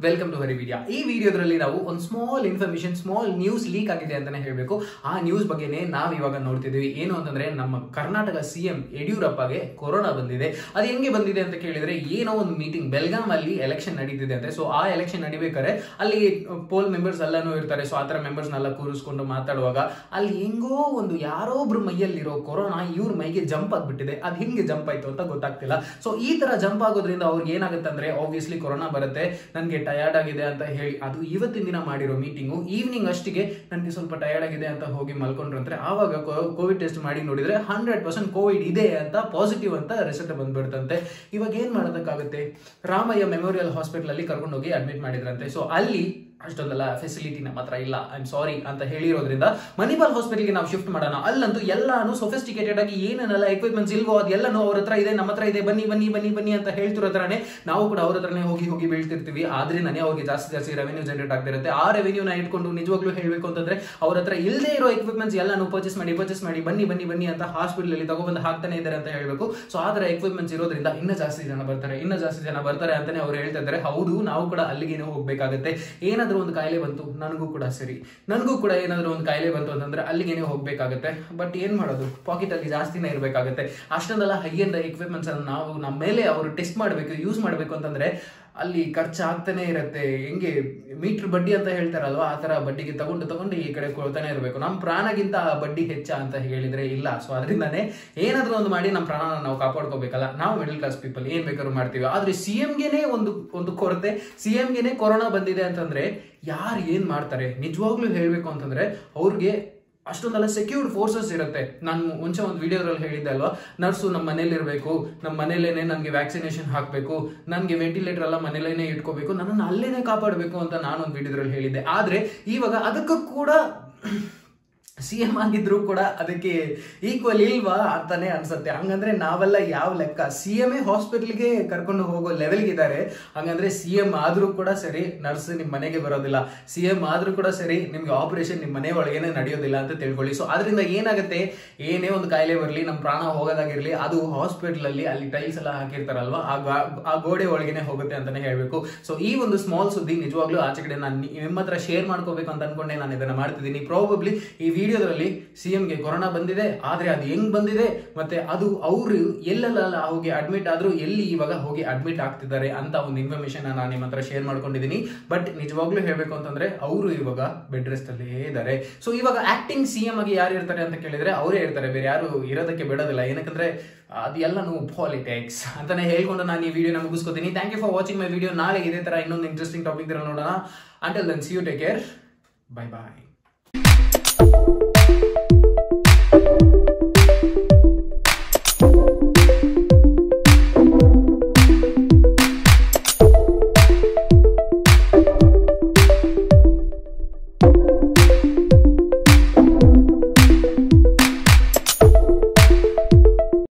welcome to ಹರಿ ವಿಡಿಯಾ ಈ ವಿಡಿಯೋದಲ್ಲಿ ನಾವು ಒಂದು small information small news leak ಆಗಿದೆ ಅಂತಾನೆ ಹೇಳಬೇಕು ಆ ನ್ಯೂಸ್ ಬಗ್ಗೆನೇ ನಾವು ಇವಾಗ ನೋಡ್ತಿದ್ದೀವಿ ಏನು ಅಂತಂದ್ರೆ ನಮ್ಮ ಕರ್ನಾಟಕ ಸಿ ಎಂ ಯಡಿಯೂರಪ್ಪಗೆ ಕೊರೋನಾ ಬಂದಿದೆ ಅದು ಹೆಂಗೆ ಬಂದಿದೆ ಅಂತ ಕೇಳಿದ್ರೆ ಏನೋ ಒಂದು ಮೀಟಿಂಗ್ ಬೆಲ್ಗಾಮ್ ಅಲ್ಲಿ ಎಲೆಕ್ಷನ್ ನಡೀತಿದೆ ಅಂತೆ ಸೊ ಆ ಎಲೆಕ್ಷನ್ ನಡಿಬೇಕಾದ್ರೆ ಅಲ್ಲಿ ಪೋಲ್ ಮೆಂಬರ್ಸ್ ಎಲ್ಲಾನು ಇರ್ತಾರೆ ಸೊ ಆ ಥರ ಮೆಂಬರ್ಸ್ನೆಲ್ಲ ಕೂರಿಸ್ಕೊಂಡು ಮಾತಾಡುವಾಗ ಅಲ್ಲಿ ಹೆಂಗೋ ಒಂದು ಯಾರೋ ಒಬ್ರು ಮೈಯಲ್ಲಿರೋ ಕೊರೋನಾ ಇವ್ರ ಮೈಗೆ ಜಂಪ್ ಆಗ್ಬಿಟ್ಟಿದೆ ಅದು ಹೆಂಗೆ ಜಂಪ್ ಆಯ್ತು ಅಂತ ಗೊತ್ತಾಗ್ತಿಲ್ಲ ಸೊ ಈ ತರ ಜಂಪ್ ಆಗೋದ್ರಿಂದ ಅವ್ರಿಗೆ ಏನಾಗುತ್ತೆ ಅಂದ್ರೆ ಆಬ್ವಿಯಸ್ಲಿ ಕೊರೋನಾ ಬರುತ್ತೆ ನನಗೆ ಟಯರ್ಡ್ ಆಗಿದೆ ಅಂತ ಹೇಳಿ ಅದು ಇವತ್ತಿನ ದಿನ ಮಾಡಿರೋ ಮೀಟಿಂಗು ಈವ್ನಿಂಗ್ ಅಷ್ಟಿಗೆ ನನಗೆ ಸ್ವಲ್ಪ ಟಯರ್ಡ್ ಆಗಿದೆ ಅಂತ ಹೋಗಿ ಮಲ್ಕೊಂಡ್ರಂದ್ರೆ ಆವಾಗ ಕೋವಿಡ್ ಟೆಸ್ಟ್ ಮಾಡಿ ನೋಡಿದ್ರೆ ಹಂಡ್ರೆಡ್ ಪರ್ಸೆಂಟ್ ಕೋವಿಡ್ ಇದೆ ಅಂತ ಪಾಸಿಟಿವ್ ಅಂತ ರಿಸಲ್ಟ್ ಬಂದ್ಬಿಡ್ತಂತೆ ಇವಾಗ ಏನ್ ಮಾಡೋದಕ್ಕಾಗುತ್ತೆ ರಾಮಯ್ಯ ಮೆಮೋರಿಯಲ್ ಹಾಸ್ಪಿಟಲ್ ಅಲ್ಲಿ ಕರ್ಕೊಂಡು ಹೋಗಿ ಅಡ್ಮಿಟ್ ಮಾಡಿದ್ರಂತೆ ಸೊ ಅಲ್ಲಿ ಅಷ್ಟೊಂದೆಲ್ಲ ಫೆಸಿಲಿಟಿ ನಮ್ಮ ಹತ್ರ ಇಲ್ಲ ಐ ಆಮ್ ಸಾರಿ ಅಂತ ಹೇಳಿರೋದ್ರಿಂದ ಮಣಿಪಾಲ್ ಹಾಸ್ಪಿಟಲ್ಗೆ ನಾವು ಶಿಫ್ಟ್ ಮಾಡೋಣ ಅಲ್ಲಂತೂ ಎಲ್ಲಾನು ಸೊಫಿಸ್ಟಿಕೇಟೆಡ್ ಆಗಿ ಏನೇನೆಲ್ಲ ಎಕ್ವಿಪ್ಮೆಂಟ್ಸ್ ಇಲ್ವೋ ಅದೆಲ್ಲನೂ ಅವ್ರ ಹತ್ರ ಇದೆ ನಮ್ಮ ಹತ್ರ ಇದೆ ಬನ್ನಿ ಬನ್ನಿ ಬನ್ನಿ ಬನ್ನಿ ಅಂತ ಹೇಳ್ತಿರೋ ಹತ್ರನೇ ನಾವು ಕೂಡ ಅವ್ರ ಹತ್ರನೇ ಹೋಗಿ ಹೋಗಿ ಬೀಳ್ತಿರ್ತೀವಿ ಆದ್ರಿಂದನೇ ಅವ್ರಿಗೆ ಜಾಸ್ತಿ ಜಾಸ್ತಿ ರೆವೆನ್ಯೂ ಜನರೇಟ್ ಆಗ್ತಿರುತ್ತೆ ಆ ರೆವೆನ್ಯೂನ ಇಟ್ಕೊಂಡು ನಿಜವಾಗ್ಲೂ ಹೇಳಬೇಕು ಅಂತಂದ್ರೆ ಅವ್ರ ಹತ್ರ ಇಲ್ಲದೆ ಇರೋ ಎಕ್ವಿಪ್ಮೆಂಟ್ಸ್ ಎಲ್ಲಾನು ಪರ್ಚೇಸ್ ಮಾಡಿ ಪರ್ಚೇಸ್ ಮಾಡಿ ಬನ್ನಿ ಬನ್ನಿ ಬನ್ನಿ ಅಂತ ಹಾಸ್ಪಿಟಲ್ ಅಲ್ಲಿ ತಗೊಬಂದು ಹಾಕ್ತಾನೆ ಇದ್ದಾರೆ ಅಂತ ಹೇಳಬೇಕು ಸೊ ಆ ಥರ ಎಕ್ವಿಪ್ಮೆಂಟ್ಸ್ ಇರೋದ್ರಿಂದ ಇನ್ನೂ ಜಾಸ್ತಿ ಜನ ಬರ್ತಾರೆ ಇನ್ನೂ ಜಾಸ್ತಿ ಜನ ಬರ್ತಾರೆ ಅಂತಾನೆ ಅವ್ರು ಹೇಳ್ತಾ ಇದ್ದಾರೆ ಹೌದು ನಾವು ಕೂಡ ಅಲ್ಲಿಗೇನೆ ಹೋಗ್ಬೇಕಾಗತ್ತೆ ಏನಾದ್ರೂ ಒಂದು ಕಾಯಿಲೆ ಬಂತು ನನಗೂ ಕೂಡ ಸರಿ ನನಗೂ ಕೂಡ ಏನಾದ್ರೂ ಒಂದು ಕಾಯಿಲೆ ಬಂತು ಅಂತಂದ್ರೆ ಅಲ್ಲಿಗೇನೆ ಹೋಗ್ಬೇಕಾಗತ್ತೆ ಬಟ್ ಏನ್ ಮಾಡೋದು ಪಾಕೆಟ್ ಅಲ್ಲಿ ಜಾಸ್ತಿನೇ ಇರಬೇಕಾಗತ್ತೆ ಅಷ್ಟೊಂದೆಲ್ಲ ಹೈ ಅಂಡ್ ಎಕ್ವಿಪ್ಮೆಂಟ್ಸ್ ಅನ್ನು ನಾವು ನಮ್ಮ ಮೇಲೆ ಅವರು ಟೆಸ್ಟ್ ಮಾಡಬೇಕು ಯೂಸ್ ಮಾಡಬೇಕು ಅಂತಂದ್ರೆ ಅಲ್ಲಿ ಖರ್ಚು ಆಗ್ತಾನೆ ಇರುತ್ತೆ ಹೆಂಗೆ ಮೀಟರ್ ಬಡ್ಡಿ ಅಂತ ಹೇಳ್ತಾರಲ್ವಾ ಆ ತರ ಬಡ್ಡಿಗೆ ತಗೊಂಡು ತಗೊಂಡು ಈ ಕಡೆ ಕೊಳ್ತಾನೆ ಇರಬೇಕು ನಮ್ಮ ಪ್ರಾಣಗಿಂತ ಆ ಬಡ್ಡಿ ಹೆಚ್ಚ ಅಂತ ಹೇಳಿದ್ರೆ ಇಲ್ಲ ಸೊ ಅದರಿಂದಾನೇ ಏನಾದ್ರೂ ಒಂದು ಮಾಡಿ ನಮ್ಮ ಪ್ರಾಣನ ನಾವು ಕಾಪಾಡ್ಕೋಬೇಕಲ್ಲ ನಾವು ಮಿಡಲ್ ಕ್ಲಾಸ್ ಪೀಪಲ್ ಏನ್ ಬೇಕಾದ್ರೂ ಮಾಡ್ತೀವಿ ಆದ್ರೆ ಸಿ ಎಂಗೆನೆ ಒಂದು ಒಂದು ಕೊರತೆ ಸಿ ಎಂಗೆನೆ ಕೊರೋನಾ ಬಂದಿದೆ ಅಂತಂದ್ರೆ ಯಾರು ಏನ್ ಮಾಡ್ತಾರೆ ನಿಜವಾಗ್ಲೂ ಹೇಳ್ಬೇಕು ಅಂತಂದ್ರೆ ಅವ್ರಿಗೆ ಅಷ್ಟೊಂದೆಲ್ಲ ಸೆಕ್ಯೂರ್ಡ್ ಫೋರ್ಸಸ್ ಇರುತ್ತೆ ನಾನು ಮುಂಚೆ ಒಂದು ವಿಡಿಯೋದಲ್ಲಿ ಹೇಳಿದ್ದೆ ಅಲ್ವಾ ನರ್ಸು ನಮ್ಮ ಮನೇಲಿ ಇರಬೇಕು ನಮ್ಮ ಮನೇಲೇನೆ ನನಗೆ ವ್ಯಾಕ್ಸಿನೇಷನ್ ಹಾಕಬೇಕು ನನಗೆ ವೆಂಟಿಲೇಟರ್ ಎಲ್ಲ ಮನೇಲೇನೆ ಇಟ್ಕೋಬೇಕು ನನ್ನನ್ನು ಅಲ್ಲೇನೆ ಕಾಪಾಡಬೇಕು ಅಂತ ನಾನು ಒಂದು ವಿಡಿಯೋದಲ್ಲಿ ಹೇಳಿದ್ದೆ ಆದ್ರೆ ಇವಾಗ ಅದಕ್ಕೂ ಕೂಡ ಸಿ ಎಂ ಆಗಿದ್ರು ಕೂಡ ಅದಕ್ಕೆ ಈಕ್ವಲ್ ಇಲ್ವಾ ಅಂತಾನೆ ಅನ್ಸುತ್ತೆ ಹಂಗಂದ್ರೆ ನಾವೆಲ್ಲ ಯಾವ ಲೆಕ್ಕ ಸಿ ಎಂ ಹಾಸ್ಪಿಟ್ಲ್ಗೆ ಕರ್ಕೊಂಡು ಹೋಗೋ ಲೆವೆಲ್ಗೆ ಇದ್ದಾರೆ ಹಂಗಂದ್ರೆ ಸಿ ಎಂ ಆದ್ರೂ ಕೂಡ ಸರಿ ನರ್ಸ್ ನಿಮ್ ಮನೆಗೆ ಬರೋದಿಲ್ಲ ಸಿ ಎಂ ಆದ್ರೂ ಕೂಡ ಸರಿ ನಿಮ್ಗೆ ಆಪರೇಷನ್ ನಿಮ್ ಮನೆ ಒಳಗೇನೆ ನಡೆಯೋದಿಲ್ಲ ಅಂತ ತಿಳ್ಕೊಳ್ಳಿ ಸೊ ಅದರಿಂದ ಏನಾಗುತ್ತೆ ಏನೇ ಒಂದು ಕಾಯಿಲೆ ಬರಲಿ ನಮ್ಮ ಪ್ರಾಣ ಹೋಗೋದಾಗಿರ್ಲಿ ಅದು ಹಾಸ್ಪಿಟಲ್ ಅಲ್ಲಿ ಅಲ್ಲಿ ಟೈಲ್ಸ್ ಎಲ್ಲ ಹಾಕಿರ್ತಾರಲ್ವಾ ಆ ಗಾ- ಆ ಗೋಡೆ ಒಳಗೇನೆ ಹೋಗುತ್ತೆ ಅಂತಾನೆ ಹೇಳ್ಬೇಕು ಸೊ ಈ ಒಂದು ಸ್ಮಾಲ್ ಸುದ್ದಿ ನಿಜವಾಗ್ಲೂ ಆಚೆ ಕಡೆ ನಾನು ನಿಮ್ಮ ಹತ್ರ ಶೇರ್ ಮಾಡ್ಕೋಬೇಕು ಅಂತ ಅನ್ಕೊಂಡೆ ನಾನು ಇದನ್ನ ಮಾಡ್ತಿದ್ದೀನಿ ಪ್ರಾಬಬ್ಲಿ ಈ ವಿಡಿಯೋದಲ್ಲಿ ಸಿ ಗೆ ಕೊರೋನಾ ಬಂದಿದೆ ಆದ್ರೆ ಅದು ಹೆಂಗ್ ಬಂದಿದೆ ಮತ್ತೆ ಅದು ಅವರು ಎಲ್ಲೆಲ್ಲ ಹೋಗಿ ಅಡ್ಮಿಟ್ ಆದ್ರೂ ಎಲ್ಲಿ ಇವಾಗ ಹೋಗಿ ಅಡ್ಮಿಟ್ ಆಗ್ತಿದ್ದಾರೆ ಅಂತ ಒಂದು ಇನ್ಫಾರ್ಮೇಶನ್ ನಾನು ನಿಮ್ಮ ಹತ್ರ ಶೇರ್ ಮಾಡ್ಕೊಂಡಿದ್ದೀನಿ ಬಟ್ ನಿಜವಾಗ್ಲೂ ಹೇಳ್ಬೇಕು ಅಂತಂದ್ರೆ ಅವರು ಇವಾಗ ಬೆಡ್ ರೆಸ್ಟ್ ಅಲ್ಲೇ ಇದ್ದಾರೆ ಸೊ ಇವಾಗ ಆಕ್ಟಿಂಗ್ ಸಿ ಎಂ ಆಗಿ ಯಾರು ಇರ್ತಾರೆ ಅಂತ ಕೇಳಿದ್ರೆ ಅವರೇ ಇರ್ತಾರೆ ಬೇರೆ ಯಾರು ಇರೋದಕ್ಕೆ ಬಿಡೋದಿಲ್ಲ ಏನಕ್ಕಂದ್ರೆ ಅದೆಲ್ಲನೂ ಪಾಲಿಟಿಕ್ಸ್ ಅಂತಾನೆ ಹೇಳ್ಕೊಂಡು ನಾನು ಈ ವಿಡಿಯೋನ ಮುಗಿಸ್ಕೊತೀನಿ thank you for watching my video ನಾಳೆ ಇದೇ ತರ ಇನ್ನೊಂದು ಇಂಟ್ರೆಸ್ಟಿಂಗ್ ಟಾಪಿಕ್ ನೋಡೋಣ until then see you take care bye bye